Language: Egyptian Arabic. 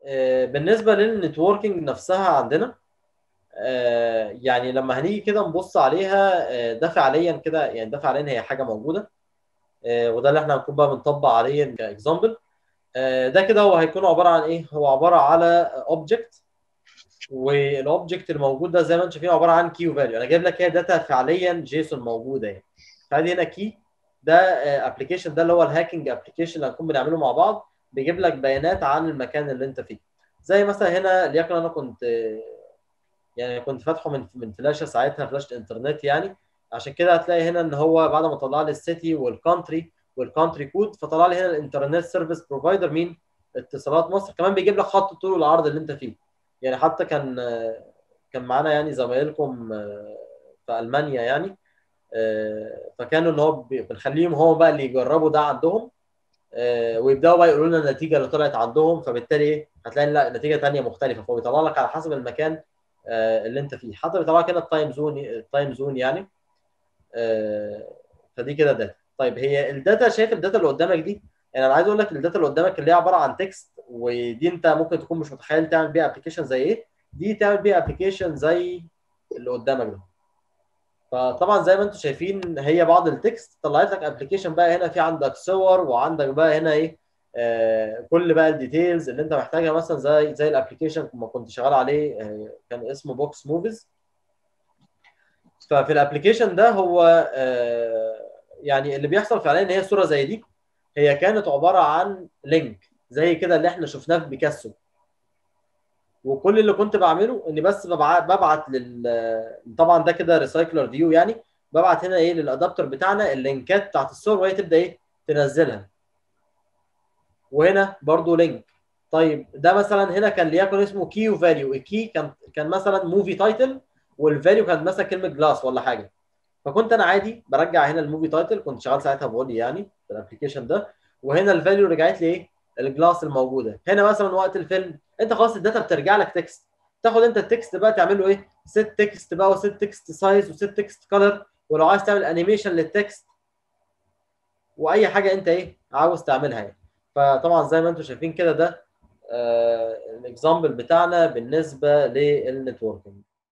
آه، بالنسبه للنتوركينج نفسها عندنا آه، يعني لما هنيجي كده نبص عليها آه، ده فعليا كده يعني ده فعليا هي حاجه موجوده آه، وده اللي احنا هنكون بقى بنطبق عليه كاكزامبل ده كده هو هيكون عباره عن ايه هو عباره على اوبجكت والاوبجكت الموجود ده زي ما انتم شايفين عباره عن كي وفاليو انا جايب لك هي داتا فعليا جيسون موجوده يعني فادي هنا كي ده ابلكيشن ده اللي هو الهاكينج ابلكيشن اللي هنكون بنعمله مع بعض بيجيب لك بيانات عن المكان اللي انت فيه زي مثلا هنا ليكن انا كنت يعني كنت فاتحه من من فلاشه ساعتها فلاشه انترنت يعني عشان كده هتلاقي هنا ان هو بعد ما طلع لي السيتي والكونتري والكونتري كود فطلع لي هنا الانترنت سيرفيس بروفايدر مين؟ اتصالات مصر كمان بيجيب لك خط الطول والعرض اللي انت فيه يعني حتى كان كان معانا يعني زمايلكم في المانيا يعني فكانوا ان هو بنخليهم هو بقى اللي يجربوا ده عندهم ويبداوا بقى يقولوا لنا النتيجه اللي طلعت عندهم فبالتالي ايه هتلاقي لا نتيجه ثانيه مختلفه فهو بيطلع لك على حسب المكان اللي انت فيه حتى بيطلع لك هنا التايم زون التايم زون يعني فدي كده داتا طيب هي الداتا شايف الداتا اللي قدامك دي يعني انا عايز اقول لك الداتا اللي قدامك اللي هي عباره عن تكست ودي انت ممكن تكون مش متخيل تعمل بيها ابلكيشن زي ايه دي تعمل بيها ابلكيشن زي اللي قدامك ده فطبعا زي ما انتم شايفين هي بعض التكست طلعت لك ابلكيشن بقى هنا في عندك صور وعندك بقى هنا ايه آه كل بقى الديتيلز اللي انت محتاجها مثلا زي زي الابلكيشن ما كنت شغال عليه آه كان اسمه بوكس موفيز ففي الابلكيشن ده هو آه يعني اللي بيحصل فعليا ان هي صوره زي دي هي كانت عباره عن لينك زي كده اللي احنا شفناه في بيكاسو وكل اللي كنت بعمله اني بس ببعت, ببعت لل طبعا ده كده ريسايكلر فيو يعني ببعت هنا ايه للادابتر بتاعنا اللينكات بتاعت الصور وهي تبدا ايه تنزلها وهنا برضو لينك طيب ده مثلا هنا كان ليكن اسمه كي وفاليو الكي كان كان مثلا موفي تايتل والفاليو كانت مثلا كلمه جلاس ولا حاجه فكنت انا عادي برجع هنا الموفي تايتل كنت شغال ساعتها بولي يعني في الابلكيشن ده وهنا الفاليو رجعت لي ايه الجلاس الموجوده هنا مثلا وقت الفيلم انت خلاص الداتا بترجع لك تكست تاخد انت التكست بقى تعمل له ايه ست تكست بقى وست تكست سايز وست تكست كلر ولو عايز تعمل انيميشن للتكست واي حاجه انت ايه عاوز تعملها يعني فطبعا زي ما انتم شايفين كده ده آه الاكزامبل بتاعنا بالنسبه للنتوركينج